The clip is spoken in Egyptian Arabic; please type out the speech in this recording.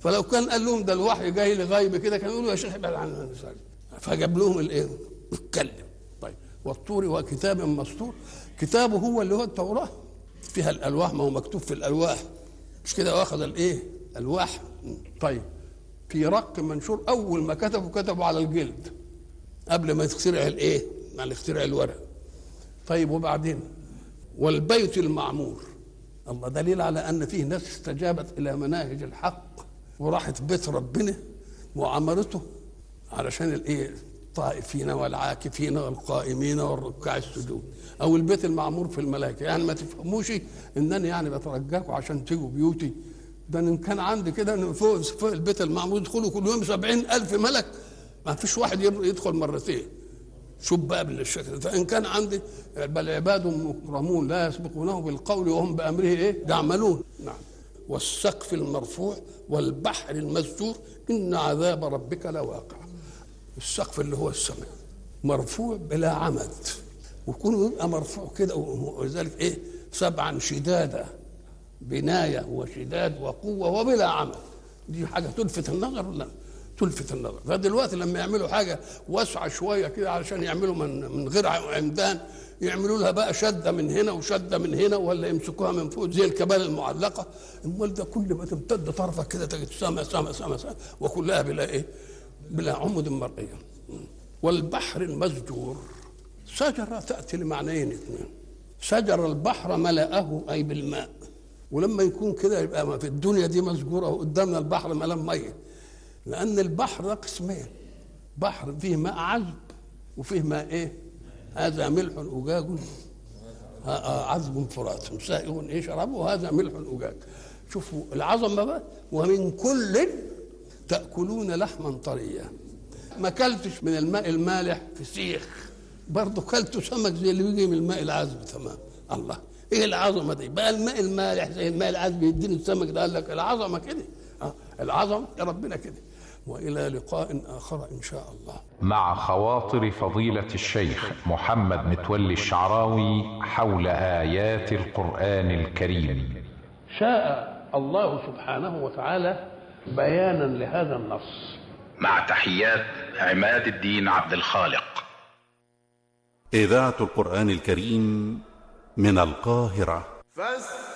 فلو كان قال لهم ده الوحي جاي لي غيب كده كانوا يقولوا يا شيخ ابعد عن فجاب لهم الايه اتكلم طيب والطور وكتاب مسطور كتابه هو اللي هو التوراه فيها الالواح ما هو مكتوب في الالواح مش كده واخذ الايه الواح طيب في رق منشور اول ما كتبوا كتبوا على الجلد قبل ما يخترع الايه ما يخترع الورق طيب وبعدين والبيت المعمور الله دليل على ان فيه ناس استجابت الى مناهج الحق وراحت بيت ربنا وعمرته علشان الايه الطائفين والعاكفين والقائمين والركع السجود او البيت المعمور في الملائكه يعني ما تفهموش انني يعني بترجاكم عشان تيجوا بيوتي ده ان كان عندي كده فوق فوق البيت المعمور يدخلوا كل يوم سبعين الف ملك ما فيش واحد يدخل مرتين شوف بقى بالشكل فان كان عندي بل عباد مكرمون لا يسبقونه بالقول وهم بامره ايه يعملون نعم والسقف المرفوع والبحر المسجور ان عذاب ربك لواقع السقف اللي هو السماء مرفوع بلا عمد ويكون يبقى مرفوع كده ولذلك ايه سبعا شدادا بنايه وشداد وقوه وبلا عمد دي حاجه تلفت النظر ولا تلفت النظر فدلوقتي لما يعملوا حاجه واسعه شويه كده علشان يعملوا من من غير عمدان يعملوا لها بقى شده من هنا وشده من هنا ولا يمسكوها من فوق زي الكبال المعلقه امال ده كل ما تمتد طرفك كده تجد سما سما سما سما وكلها بلا ايه؟ بلا عمد مرئيه والبحر المسجور شجره تاتي لمعنيين اثنين شجر البحر ملأه اي بالماء ولما يكون كده يبقى في الدنيا دي مسجوره وقدامنا البحر ملان ميه لأن البحر ده قسمين بحر فيه ماء عذب وفيه ماء إيه؟ هذا ملح أجاج عذب فرات سائغ إيه شرابه وهذا ملح أجاج شوفوا العظمة بقى ومن كل تأكلون لحما طريا ما كلتش من الماء المالح فسيخ برضه كلت سمك زي اللي بيجي من الماء العذب تمام الله ايه العظمه دي بقى الماء المالح زي الماء العذب يديني السمك ده قال لك العظمه كده آه العظمه يا ربنا كده والى لقاء اخر ان شاء الله مع خواطر فضيلة الشيخ محمد متولي الشعراوي حول آيات القرآن الكريم شاء الله سبحانه وتعالى بيانا لهذا النص مع تحيات عماد الدين عبد الخالق إذاعة القرآن الكريم من القاهرة فاستمعوا